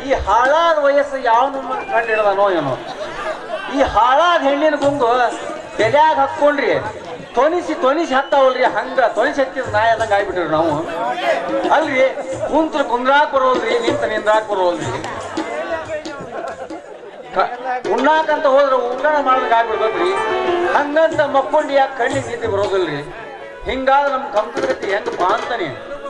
ಈ ಹಾಳಾದ ವಯಸ್ಸು ಯಾವ ಕಂಡು ಹಿಡ್ದಾನೋ ಏನೋ ಈ ಹಾಳಾದ ಹೆಣ್ಣಿನ ಗುಂಗು ತಲ್ಯಾಗ ಹಾಕ್ಕೊಂಡ್ರಿ ತೊನಿಸಿ ತೊನಿಸಿ ಹತ್ತಾವಲ್ರಿ ಹಂಗ ತೊನಿಸಿ ಹತ್ತಿದ ನಾಯಿ ಆದಂಗ ಆಗ್ಬಿಟ್ರಿ ನಾವು ಅಲ್ರಿ ಕುಂತ್ರ ಕುಂದ್ರಾಕ್ ಬರೋಲ್ರಿ ನಿಂತ ನಿಂದ್ರಾಕ್ ಬರೋಲ್ರಿ ಕ- ಉಣ್ಣಾಕಂತ ಹೋದ್ರೆ ಉಂಡಾಣ ಮಾಡ್ದಂಗ ಆಗ್ಬಿಡ್ಬೇಕ್ರಿ ಹಂಗಂತ ಮಕ್ಕೊಂಡು ಯಾಕೆ ಕಣ್ಣಿಗೆ ನಿದ್ದೆ ಬರೋದಿಲ್ರಿ ಹಿಂಗಾದ್ರೆ ನಮ್ಮ ಕಂಪ್ಯೂಟರ್ ಹೆಂಗಪ್ಪ ಅಂತಾನೆ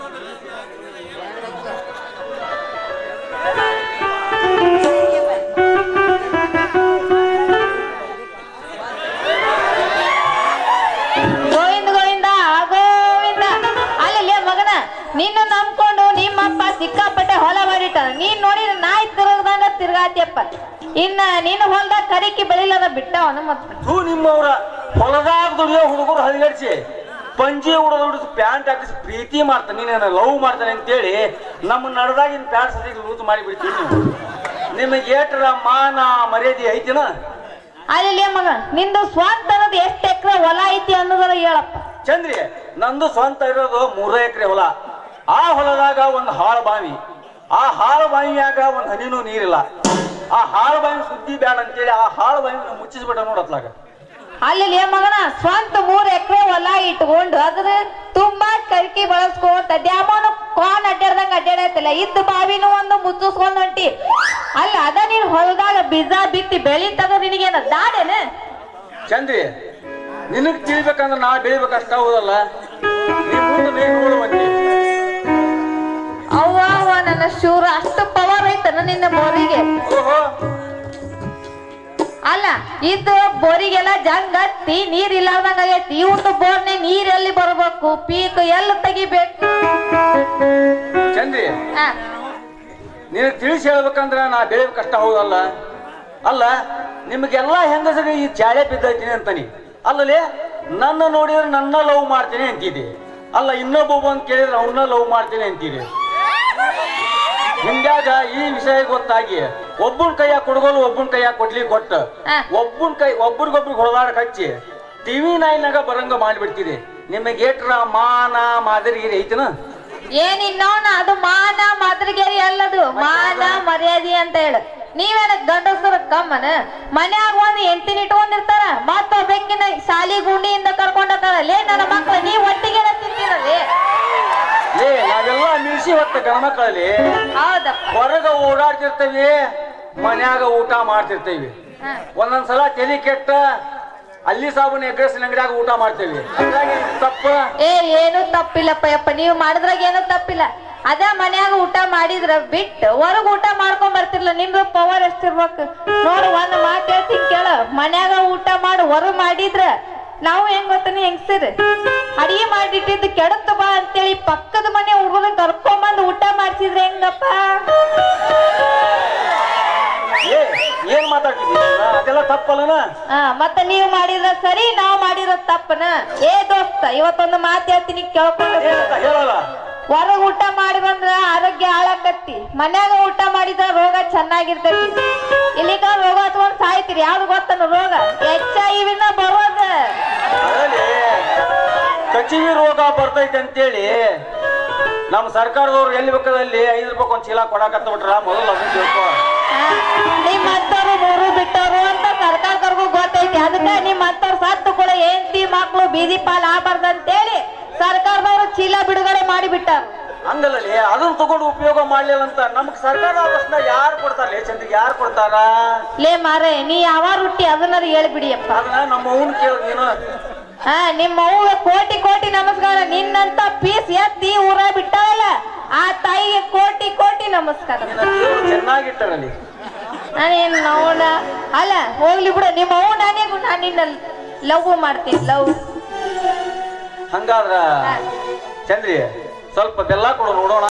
ಗೋವಿಂದ ಗೋವಿಂದ ಗೋವಿಂದ ಅಲ್ಲಿ ಮಗನ ನಿನ್ನ ನಂಬ್ಕೊಂಡು ನಿಮ್ಮಪ್ಪ ಸಿಕ್ಕಾಪಟ್ಟೆ ಹೊಲ ಮಾಡಿಟ್ಟ ನೀನ್ ನೋಡಿದ್ರೆ ನಾಯಿ ತಿರುಗದಂಗ ತಿರ್ಗಾತಿಯಪ್ಪ ಇನ್ನ ನಿನ್ನ ಹೊಲ್ದಾಗ ಕರಿಕಿ ಬೆಳಿಲದ ಬಿಟ್ಟವನ ಮತ್ತ ಥೂ ನಿಮ್ಮವ್ರ ಹೊಲದಾಗ ದುಡಿಯೋ ಹುಡುಗರು ಹರಿಗಡಿಸಿ ಪಂಜಿ ಹುಡುಗ ಹುಡುಗ ಪ್ಯಾಂಟ್ ಹಾಕಿಸಿ ಪ್ರೀತಿ ಮಾಡ್ತಾನೆ ನೀನೇನ ಲವ್ ಮಾಡ್ತಾನೆ ಅಂತೇಳಿ ನಮ್ಮ ನಡ್ದಾಗಿನ ಪ್ಯಾಂಟ್ ಸದಿಗೆ ಲೂಸ್ ಮಾಡಿ ಬಿಡ್ತೀವಿ ನೀವು ನಿಮಗೆ ಏಟರ ಮಾನ ಮರ್ಯಾದೆ ಐತಿನ ಅಲ್ಲಿ ಮಗ ನಿಂದು ಸ್ವಂತ ಅನ್ನೋದು ಎಷ್ಟು ಎಕರೆ ಹೊಲ ಐತಿ ಅನ್ನೋದರ ಹೇಳಪ್ಪ ಚಂದ್ರಿ ನಂದು ಸ್ವಂತ ಇರೋದು ಮೂರ ಎಕರೆ ಹೊಲ ಆ ಹೊಲದಾಗ ಒಂದು ಹಾಳು ಬಾವಿ ಆ ಹಾಳು ಬಾವಿಯಾಗ ಒಂದು ಹನಿನೂ ನೀರಿಲ್ಲ ಆ ಹಾಳು ಬಾವಿ ಸುದ್ದಿ ಬ್ಯಾಡ ಅಂತೇಳಿ ಆ ಹಾಳು ಬಾವಿನ ಮುಚ್ಚಿಸ್ಬಿಟ್ಟ ನೋಡತ್ಲಾಗ ಅಲ್ಲಿ ಮಗನ ಸ್ವಂತ ಮೂರ್ ಎಕರೆ ಹೊಲ ಇಟ್ಕೊಂಡು ಅದ್ರ ತುಂಬಾ ಕರ್ಕಿ ಬಳಸ್ಕೊಂತ ಡ್ಯಾಮನು ಕಾನ್ ಅಡ್ಡಾಡ್ದಂಗ ಅಡ್ಡಾಡತ್ತಿಲ್ಲ ಇದ್ದ ಬಾವಿನೂ ಒಂದು ಮುಚ್ಚಿಸ್ಕೊಂಡ್ ಹೊಂಟಿ ಅಲ್ಲ ಅದ ನೀನ್ ಹೊಲದಾಗ ಬೀಜ ಬಿತ್ತಿ ಬೆಳಿತದ ನಿನಗೇನ ದಾಡೇನ ಚಂದ್ರಿ ನಿನಗ್ ತಿಳಿಬೇಕಂದ್ರೆ ನಾ ಬೆಳಿಬೇಕಷ್ಟ ಹೌದಲ್ಲ ನೀ ಮುಂದೆ ನೀನು ನೋಡುವಂತೆ ಅವ್ವ ಅವ್ವ ನನ್ನ ಶೂರ ಅಷ್ಟು ಪವರ್ ಐತನ ನಿನ್ನ ಬೋರಿಗೆ ಓಹೋ ಅಲ್ಲ ಇದು ಬೋರಿಗೆಲ್ಲ ಜಂಗ್ ಹತ್ತಿ ನೀರ್ ಇಲ್ಲಾರ್ದಂಗ ಆಗೈತಿ ಇವಂದು ಬೋರ್ನೆ ನೀರ್ ಎಲ್ಲಿ ಬರ್ಬೇಕು ಪೀಕ್ ಎಲ್ಲಿ ತೆಗಿಬೇಕು ಚಂದ್ರಿ ಆ, ನಿನಗ್ ತಿಳಿಸಿ ಹೇಳ್ಬೇಕಂದ್ರ ನಾ ಬೆಳಿಬೇಕಷ್ಟ ಹೌದಲ್ಲ ಅಲ್ಲ ನಿಮಗೆಲ್ಲ ಹೆಂಗಸಗ ಈ ಚಾಳೆ ಬಿದ್ದೈತೀನಿ ಅಂತಾನಿ ಅಲ್ಲಲೇ ನನ್ನ ನೋಡಿದ್ರೆ ನನ್ನ ಲವ್ ಮಾಡ್ತೀನಿ ಅಂತಿದೆ ಅಲ್ಲ ಇನ್ನೊಬ್ಬ ಬಂದು ಕೇಳಿದ್ರೆ ಅವನ್ನ ಲವ್ ಮಾಡ್ತೀನಿ ಅಂತೀರಿ ಹಿಂಗಾಗ ಈ ವಿಷಯ ಗೊತ್ತಾಗಿ ಒಬ್ಬನ ಕೈಯಾಗ ಕೊಡಗೋಲು ಒಬ್ಬನ ಕೈಯಾಗ ಕೊಡ್ಲಿ ಕೊಟ್ಟ ಹಾ. ಒಬ್ಬನ ಕೈ ಒಬ್ರಿಗೊಬ್ರಿಗೆ ಹೊಡೆದಾಡಕ್ ಹಚ್ಚಿ ಟಿವಿ ನಾಯಿನಾಗ ಬರಂಗ ಮಾಡ್ಬಿಡ್ತೀರಿ ನಿಮಗೆ ಏಟ್ರ ಮಾನ ಮಾದರಿ ಐತಿನ ಏನ್ ಇನ್ನೋಣ ಅದು ಮಾನ ಮಾದರಿಗೇರಿ ಅಲ್ಲದು ಮಾನ ಮರ್ಯಾದೆ ಅಂತ ಹೇಳು ನೀವೇನ ಗಂಡಸರ ಕಮ್ಮನ ಮನ್ಯಾಗ ಒಂದ್ ಎಂಟಿನ ಇಟ್ಕೊಂಡಿರ್ತಾರ ಮತ್ತ ಬೆಕ್ಕಿನ ಶಾಲಿ ಗುಂಡಿಯಿಂದ ಕರ್ಕೊಂಡೋಗ್ತಾರ ಲೇ ನನ್ನ ಮಕ್ಳು ನೀವ್ ಒಟ್ಟಿಗೆ ತಿಂತೀರಲ್ಲೇ ಏ ನಾವೆಲ್ಲ ಮಿಲ್ಸಿ ಹೊತ್ತ ಗಣಮಕ್ಕಳಲ್ಲಿ ಹೌದಪ್ಪ ಹೊರಗ ಓಡಾಡ್ತಿರ್ತೇವಿ ಮನ್ಯಾಗ ಊಟ ಮಾಡ್ತಿರ್ತೇವಿ ಹ. ಒಂದೊಂದ್ಸಲ ತಲೆ ಕೆಟ್ಟ ಅಲ್ಲಿ ಸಾಬೂನ್ ಎಗ್ರೆಸ್ ಅಂಗಡಿಯಾಗ ಊಟ ಮಾಡ್ತೇವಿ ಹಂಗಾಗಿ ತಪ್ಪ ಏ ಏನು ತಪ್ಪಿಲ್ಲಪ್ಪ ಯಪ್ಪ ನೀವು ಮಾಡಿದ್ರಾಗ ಏನು ತಪ್ಪಿಲ್ಲ ಅದ ಮನ್ಯಾಗ ಊಟ ಮಾಡಿದ್ರ ಬಿಟ್ಟು ಹೊರಗ್ ಊಟ ಮಾಡ್ಕೊಂಡ್ ಬರ್ತಿರ್ಲ ನಿಮ್ದು ಪವರ್ ಎಷ್ಟಿರ್ಬೇಕು ನೋಡು ಒಂದ್ ಮಾತು ಹೇಳ್ತೀನಿ ಕೇಳ ಮನ್ಯಾಗ ಊಟ ಮಾಡಿ ಹೊರಗ್ ಮಾಡಿದ್ರ ನಾವು ಹೆಂಗ್ ಗೊತ್ತನಿ ಹೆಂಗ್ಸಿರ್ ಅಡಿಗೆ ಮಾಡಿಟ್ಟಿದ್ದು ಕೆಡತ್ತ ಬಾ ಅಂತೇಳಿ ಪಕ್ಕದ ಮನೆ ಹುಡುಗನ ಕರ್ಕೊಂಬಂದ್ ಊಟ ಮಾಡ್ಸಿದ್ರೆ ಹೆಂಗಪ್ಪ ಏ ಏನ್ ಮಾತಾಡ್ತಿದ್ವಿ ಅದೆಲ್ಲ ತಪ್ಪಲ್ಲನ ಆ ಮತ್ತ ನೀವು ಮಾಡಿದ್ರ ಸರಿ ನಾವ್ ಮಾಡಿರೋ ತಪ್ಪನ ಏ ದೋಸ್ತ ಇವತ್ತೊಂದು ಮಾತು ಹೇಳ್ತೀನಿ ಕೇಳ್ಕೊಂಡು ಏನಂತ ಹೇಳಲ್ಲ ಹೊರಗ್ ಊಟ ಮಾಡಿ ಬಂದ್ರ ಆರೋಗ್ಯ ಹಾಳಾಕತ್ತಿ ಮನ್ಯಾಗ ಊಟ ಮಾಡಿದ್ರ ರೋಗ ಚೆನ್ನಾಗಿರ್ತೈತಿ ಇಲ್ಲಿಗ ರೋಗ ಹತ್ಕೊಂಡ್ ಸಾಯ್ತಿರಿ ಯಾವ್ದು ಗೊತ್ತನ ರೋಗ ಎಚ್ ಐ ವಿನ ಬರೋದ ಅದರಲ್ಲಿ ಕಚಿವಿ ರೋಗ ಬರ್ತೈತೆ ಅಂತೇಳಿ ನಮ್ಮ ಸರ್ಕಾರದವ್ರು ಎಲ್ಲಿ ಬೇಕಾದಲ್ಲಿ ಐದು ರೂಪಾಯಿ ಒಂದ್ ಚೀಲ ಕೊಡಕತ್ತ ಬಿಟ್ರ ಮೊದಲು ಅದನ್ನ ತಿಳ್ಕೊ ನಿಮ್ ಮತ್ತವ್ರು ಮೂರು ಬಿಟ್ಟವ್ರು ಅಂತ ಸರ್ಕಾರದವ್ರಿಗೂ ಗೊತ್ತೈತಿ ಅದಕ್ಕ ನಿಮ್ ಮತ್ತವ್ರು ಸತ್ತು ಕೂಡ ಹೆಂಡತಿ ಮಕ್ಳು ಬೀದಿ ಪಾಲ್ ಆಗ್ಬಾರ್ದು ಅಂತೇಳಿ ಸರ್ಕಾರದವ್ರು ಚೀಲ ಬಿಡುಗಡೆ ಮಾಡಿಬಿಟ್ಟಾರ ಹಂಗಲ್ಲಲ್ಲಿ ಅದನ್ನ ತಗೊಂಡು ಉಪಯೋಗ ಮಾಡ್ಲಿಲ್ಲ ಅಂತ ನಮ್ಗ್ ಸರ್ಕಾರ ಅವಸ್ಥೆ ಯಾರು ಕೊಡ್ತಾರಲ್ಲ ಚಂದ್ರಿಗೆ ಯಾರು ಕೊಡ್ತಾರ ಲೇ ಮಾರೆ ನೀ ಯಾವ ರೊಟ್ಟಿ ಅದನ್ನ ಹೇಳ್ಬಿಡಿಯಪ್ಪ ಅದನ್ನ ನಮ್ಮ ಅವ್ನ ಕೇಳ ನೀನು ಹಾ ನಿಮ್ಮ ಅವ್ವ ಕೋಟಿ ಕೋಟಿ ನಮಸ್ಕಾರ ನಿನ್ನಂತ ಪೀಸ್ ಎತ್ತಿ ಊರ ಬಿಟ್ಟಾಳಲ್ಲ ಆ ತಾಯಿಗೆ ಕೋಟಿ ಕೋಟಿ ನಮಸ್ಕಾರ ನಿನ್ನ ದೇವ್ರು ಚೆನ್ನಾಗಿಟ್ಟರಲ್ಲಿ ನಾನೇನು ನೋಡ ಅಲ್ಲ ಹೋಗ್ಲಿ ಬಿಡು ನಿಮ್ಮ ಅವ್ವ ನಾನೇ ನಾನು ನಿನ್ನ ಲವ್ ಮಾಡ್ತೀನಿ ಲವ್ ಹಂಗಾದ್ರ ಚಂದ್ರಿ ಸ್ವಲ್ಪ ಬೆಲ್ಲ ಕೊಡು ನೋಡೋಣ